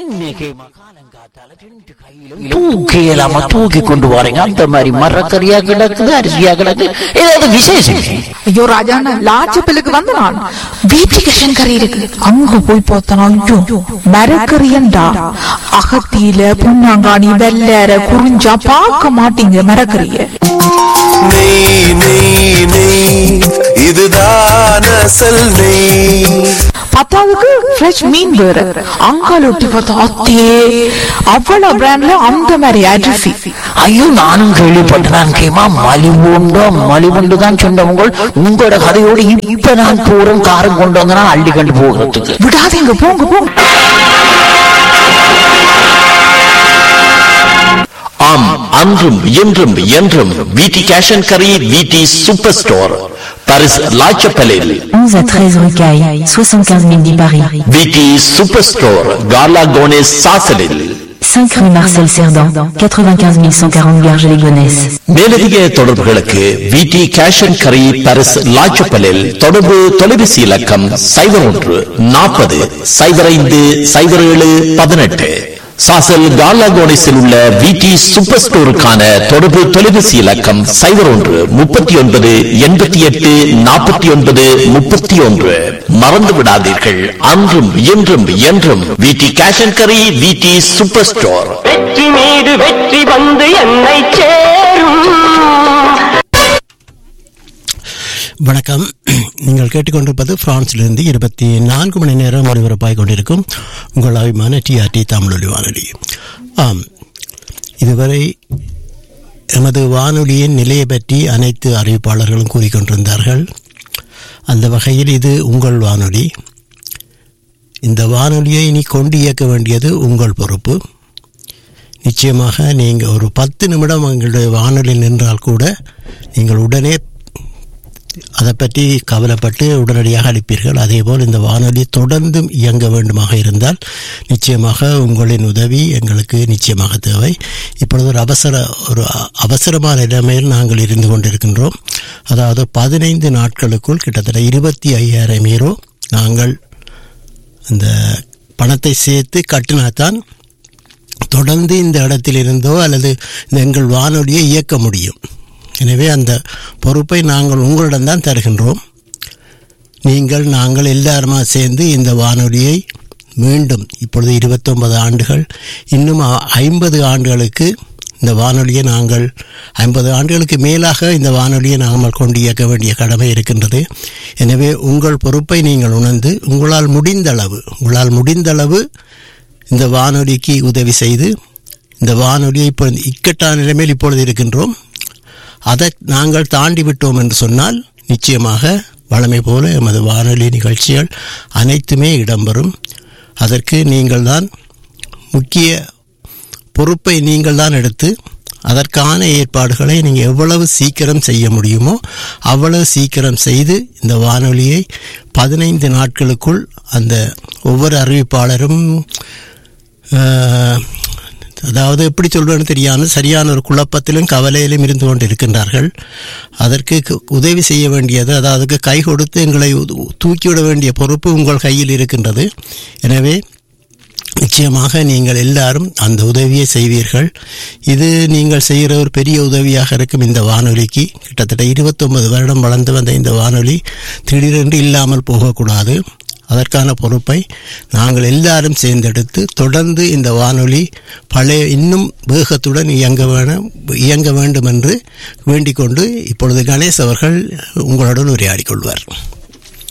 இன்னைக்கு மகாலங்காத்தால ரெண்டு கையிலும் தூக்கி இல்லாம தூக்கி கொண்டு வரீங்க அந்த மாதிரி மரக்கறியா கிடக்குது அரிசியா கிடக்கு ஏதாவது விசேஷம் ஐயோ ராஜாண்ணா லாச்சப்பிலுக்கு வந்து நான் வீட்டுக்கு கறி இருக்கு அங்க போய் பார்த்தனா ஐயோ மரக்கறியண்டா அகத்தியில புண்ணாங்காணி வெள்ளற குறிஞ்சா பார்க்க மாட்டீங்க மரக்கறிய நெய் நெய் நெய் இதுதான் அசல் நெய் பத்தாவதுக்கு ஃப்ரெஷ் மீன் வேற அங்கால ஒட்டி பார்த்தா அத்தே அவ்வளவு பிராண்ட்ல அந்த மாதிரி அரிசி ஐயோ நானும் கேள்விப்பட்டேன் கேமா மலிவுண்டோ மலிவுண்டு தான் சொன்னவங்க உங்களோட கதையோடு இப்ப நான் போறோம் காரம் கொண்டு வந்தனா அள்ளி கண்டு போகிறதுக்கு விடாதீங்க போங்க போங்க ஆம் அன்றும் இன்றும் என்றும் விடி கேஷ் அண்ட் கரி விடி சூப்பர் ஸ்டோர் பாரிஸ் லாச்சப்பலில் 11 à 13 rue Caille, 75 000 10 Paris. விடி சூப்பர் ஸ்டோர் கார்லா கோனேஸ் சாசலில் 5 rue Marcel Cerdan, 95 140 Garges-les-Gonesse. மேலதிக தொடர்புகளுக்கு விடி கேஷ் அண்ட் கரி பாரிஸ் லாச்சப்பலில் தொடர்பு தொலைபேசி இலக்கம் சைபர் ஒன்று நாற்பது சைபர் ஐந்து சைபர் ஏழு பதினெட்டு சாசல் கார்லா கோனேஸில் உள்ள விடி சூப்பர் ஸ்டோருக்கான தொடர்பு தொலைபேசி இலக்கம் சைபர் ஒன்று முப்பத்தி ஒன்பது எண்பத்தி எட்டு நாற்பத்தி ஒன்பது முப்பத்தி ஒன்று மறந்து விடாதீர்கள் அன்றும் இன்றும் என்றும் விடி கேஷ் அண்ட் கரி விடி சூப்பர் ஸ்டோர் வெற்றி மீது வெற்றி வந்து என்னை சேரும் வணக்கம் நீங்கள் கேட்டுக்கொண்டிருப்பது பிரான்சிலிருந்து இருபத்தி நான்கு மணி நேரம் ஒளிபரப்பாய் கொண்டிருக்கும் உங்கள் அபிமான டிஆர்டி தமிழொலி வானொலி ஆம் இதுவரை எமது வானொலியின் நிலையை பற்றி அனைத்து அறிவிப்பாளர்களும் கூறிக்கொண்டிருந்தார்கள் அந்த வகையில் இது உங்கள் வானொலி இந்த வானொலியை இனி கொண்டு இயக்க வேண்டியது உங்கள் பொறுப்பு நிச்சயமாக நீங்கள் ஒரு பத்து நிமிடம் எங்களுடைய வானொலி நின்றால் கூட நீங்கள் உடனே அதை பற்றி கவலைப்பட்டு உடனடியாக அளிப்பீர்கள் அதேபோல் இந்த வானொலி தொடர்ந்தும் இயங்க வேண்டுமாக இருந்தால் நிச்சயமாக உங்களின் உதவி எங்களுக்கு நிச்சயமாக தேவை இப்பொழுது ஒரு அவசர ஒரு அ- அவசரமான நிலைமையில் நாங்கள் இருந்து கொண்டிருக்கின்றோம் அதாவது பதினைந்து நாட்களுக்குள் கிட்டத்தட்ட இருபத்தி ஐயாயிரம் ஈரோ நாங்கள் அந்த பணத்தை சேர்த்து கட்டினாதான் தொடர்ந்து இந்த இடத்திலிருந்தோ அல்லது இந்த எங்கள் வானொலியை இயக்க முடியும் எனவே அந்த பொறுப்பை நாங்கள் உங்களிடம்தான் தருகின்றோம் நீங்கள் நாங்கள் எல்லாருமா சேர்ந்து இந்த வானொலியை மீண்டும் இப்பொழுது இருபத்தொன்பது ஆண்டுகள் இன்னும் ஐம்பது ஆண்டுகளுக்கு இந்த வானொலியை நாங்கள் ஐம்பது ஆண்டுகளுக்கு மேலாக இந்த வானொலியை நாங்கள் கொண்டு இயக்க வேண்டிய கடமை இருக்கின்றது எனவே உங்கள் பொறுப்பை நீங்கள் உணர்ந்து உங்களால் முடிந்த அளவு உங்களால் முடிந்த அளவு இந்த வானொலிக்கு உதவி செய்து இந்த வானொலியை இப்போ இக்கட்டான நிலைமையில் இப்பொழுது இருக்கின்றோம் அதை நாங்கள் தாண்டி விட்டோம் என்று சொன்னால் நிச்சயமாக வழமை போல எமது வானொலி நிகழ்ச்சிகள் அனைத்துமே இடம்பெறும் அதற்கு நீங்கள் தான் முக்கிய பொறுப்பை நீங்கள் தான் எடுத்து அதற்கான ஏற்பாடுகளை நீங்கள் எவ்வளவு சீக்கிரம் செய்ய முடியுமோ அவ்வளவு சீக்கிரம் செய்து இந்த வானொலியை பதினைந்து நாட்களுக்குள் அந்த ஒவ்வொரு அறிவிப்பாளரும் ஆஹ், அதாவது எப்படி சொல்றேன்னு தெரியாமல் சரியான ஒரு குழப்பத்திலும் கவலையிலும் இருந்து கொண்டு இருக்கின்றார்கள் அதற்கு கு- உதவி செய்ய வேண்டியது அதாவது அதுக்கு கை கொடுத்து எங்களை உ- தூக்கிவிட வேண்டிய பொறுப்பு உங்கள் கையில் இருக்கின்றது எனவே நிச்சயமாக நீங்கள் எல்லாரும் அந்த உதவியை செய்வீர்கள் இது நீங்கள் செய்கிற ஒரு பெரிய உதவியாக இருக்கும் இந்த வானொலிக்கு கிட்டத்தட்ட இருபத்தொன்பது வருடம் வளர்ந்து வந்த இந்த வானொலி திடீரென்று இல்லாமல் போகக்கூடாது அதற்கான பொறுப்பை நாங்கள் எல்லாரும் சேர்ந்தெடுத்து தொடர்ந்து இந்த வானொலி பழைய இன்னும் வேகத்துடன் இயங்க வேணும் இயங்க வேண்டும் என்று வேண்டிக் கொண்டு இப்பொழுது கணேஷ் அவர்கள் உங்களுடன் உரையாடிக் கொள்வார்